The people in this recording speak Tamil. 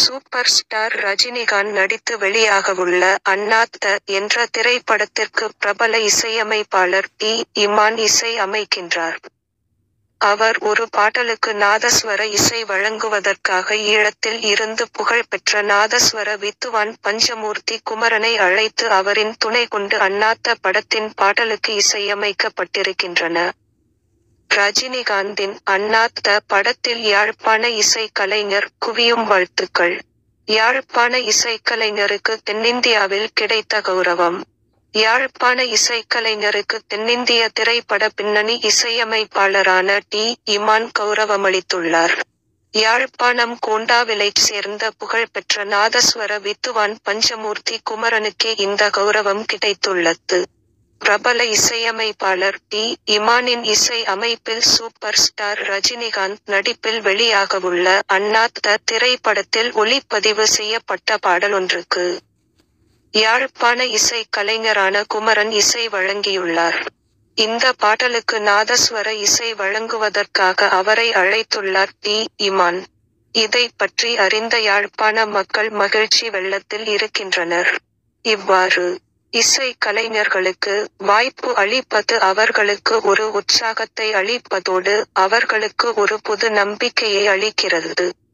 சூப்பர் ஸ்டார் ரஜினிகாந்த் நடித்து வெளியாகவுள்ள அண்ணாத்த என்ற திரைப்படத்திற்கு பிரபல இசையமைப்பாளர் டி. இமான் இசை அமைக்கின்றார். அவர் ஒரு பாடலுக்கு நாதஸ்வர இசை வழங்குவதற்காக ஈழத்தில் இருந்து புகழ்பெற்ற நாதஸ்வர வித்துவான் பஞ்சமூர்த்தி குமரனை அழைத்து அவரின் துணை கொண்டு அண்ணாத்த படத்தின் பாடலுக்கு இசையமைக்கப்பட்டிருக்கின்றன. ரஜினிகாந்தின் அண்ணாத்த படத்தில் யாழ்ப்பாண இசைக் கலைஞர் குவியும் வாழ்த்துக்கள்! யாழ்ப்பாண இசைக்கலைஞருக்கு தென்னிந்தியாவில் கிடைத்த கவுரவம் யாழ்ப்பாண இசைக்கலைஞருக்கு தென்னிந்திய திரைப்பட பின்னணி இசையமைப்பாளரான டி. இமான் கவுரவமளித்துள்ளார். யாழ்ப்பாணம் கோண்டாவிலைச் சேர்ந்த புகழ்பெற்ற நாதஸ்வர வித்துவான் பஞ்சமூர்த்தி குமரனுக்கே இந்த கவுரவம் கிடைத்துள்ளது. பிரபல இசையமைப்பாளர் டி. இமானின் இசை அமைப்பில் சூப்பர் ஸ்டார் ரஜினிகாந்த் நடிப்பில் வெளியாகவுள்ள அண்ணாத்த திரைப்படத்தில் ஒலிப்பதிவு செய்யப்பட்ட பாடலொன்றுக்கு யாழ்ப்பாண இசைக் கலைஞரான குமரன் இசை வழங்கியுள்ளார். இந்த பாடலுக்கு நாதஸ்வர இசை வழங்குவதற்காக அவரை அழைத்துள்ளார் டி. இமான். இதைப் பற்றி அறிந்த யாழ்ப்பாண மக்கள் மகிழ்ச்சி வெள்ளத்தில் இருக்கின்றனர். இவ்வாறு இசைக் கலைஞர்களுக்கு வாய்ப்பு அளிப்பது அவர்களுக்கு ஒரு உற்சாகத்தை அளிப்பதோடு அவர்களுக்கு ஒரு புது நம்பிக்கையை அளிக்கிறது.